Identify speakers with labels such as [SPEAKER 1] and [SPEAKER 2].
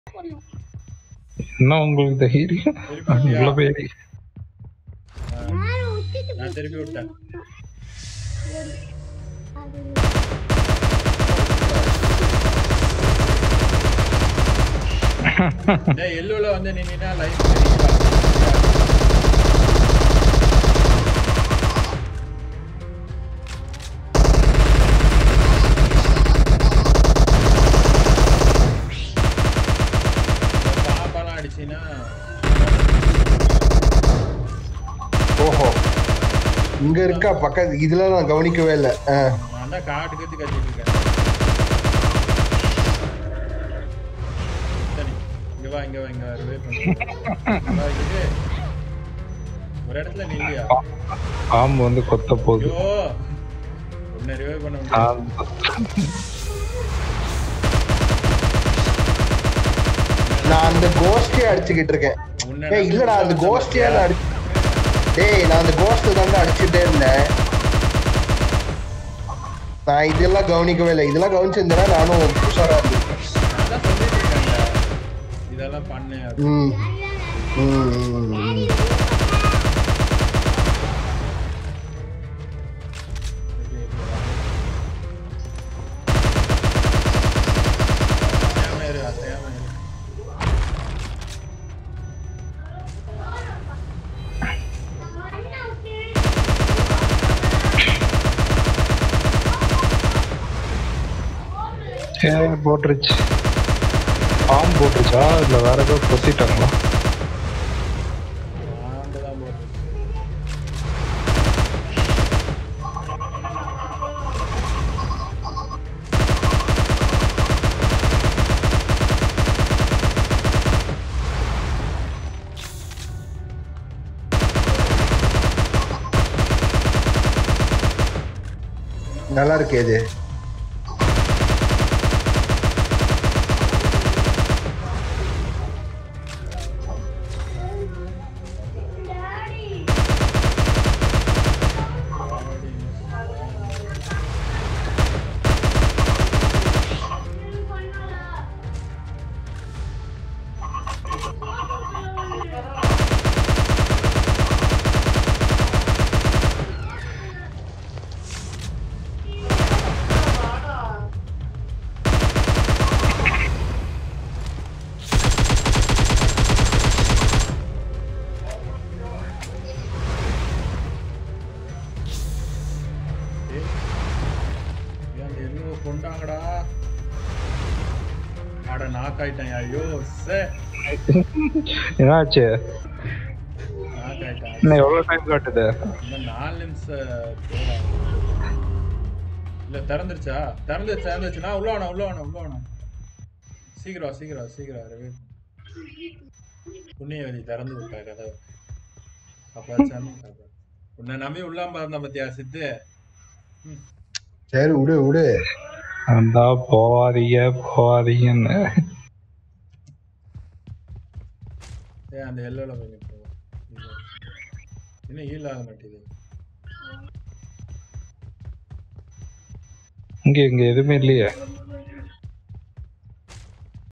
[SPEAKER 1] என்ன உங்களுக்கு தைரியம்
[SPEAKER 2] திருப்பி விட்டியா?
[SPEAKER 1] உள்ள போய்
[SPEAKER 3] யாரும் விட்டுட்டு
[SPEAKER 2] நான் திருப்பி விட்டேன்
[SPEAKER 3] அது
[SPEAKER 2] டேய் எல்லோல வந்து நின்னா லைஃப் பாப்பாலாம் அடிச்சின்னா
[SPEAKER 4] ஓஹோ இங்க இருக்கா பக்கத்து இதுல நான் கவனிக்கவே இல்லை ஆ.
[SPEAKER 2] நான் தான் காட்டு கத்து கத்திட்டு இருக்கேன் சரி இங்க வா இங்க வா இங்க வா ரிவே பண்ணு இது ஒரு இடத்துல நில்லையா
[SPEAKER 1] பாம்பு வந்து கொத்த போகுது
[SPEAKER 2] ஐயோ உன்னை ரிவே பண்ண முடியாது
[SPEAKER 1] ஆ,
[SPEAKER 4] நான் அந்த கோஸ்டே அடிச்சுக்கிட்டு இருக்கேன்
[SPEAKER 2] உன்னை
[SPEAKER 4] ஏய் இல்லடா அந்த கோஸ்டே நான் அடி டேய் நான் அந்த கோஸ்ட் தாண்டா அடிச்சுட்டே இருந்தேன் நான் இதெல்லாம் கவனிக்கவே இல்லை இதெல்லாம் கவனிச்சிருந்தேன்னா நானும் உஷாரா இருந்திருப்பேன்
[SPEAKER 2] அதான் சொல்லிட்டு இருக்கேன்ல இதெல்லாம் பண்ணு அப்படி.
[SPEAKER 4] ம் ம், ம், ம்.
[SPEAKER 2] அசையாம இரு, அசையாம இரு.
[SPEAKER 1] ஏ போட்டுருச்சு பாம்பு போட்டுருச்சா இல்ல வேற ஏதோ கொத்திட்டாங்களா
[SPEAKER 2] ஆண்டுதான் போட்டு.
[SPEAKER 4] நல்லா இருக்கு இது
[SPEAKER 2] ஏய், ஏன் அந்த எருமை கொண்டாங்கடா அட நாக் ஆயிட்டேன் ஐயோ சே
[SPEAKER 1] என்னாச்சு
[SPEAKER 2] நாக் ஆயிட்டேன்
[SPEAKER 1] இன்னும் எவ்வளவு டைம் காட்டுது
[SPEAKER 2] இன்னும் நாலு நிமிஷம் போடா. இல்ல திறந்துருச்சா திறந்து திறந்துச்சுன்னா உள்ள வேணாம் உள்ள வேணாம் உள்ள வேணாம் சீக்கிரம் வா, சீக்கிரம் வா, சீக்கிரம் வா, ரவி புண்ணியவதி திறந்து விட்டா கதவு அப்பா சாமி அப்பா. உன்னை நம்பி உள்ளாம இருந்தா பத்தியா சித்து ம்.
[SPEAKER 4] சரி விடு விடு
[SPEAKER 1] அந்த போவாதீங்க போவாதீங்கன்னு
[SPEAKER 2] ஏன் அந்த எல்லோல கொஞ்சம் போ இல்ல. இன்னும் ஹீல் ஆக மாட்டேங்குது
[SPEAKER 1] இங்க இங்க எதுவுமே இல்லையே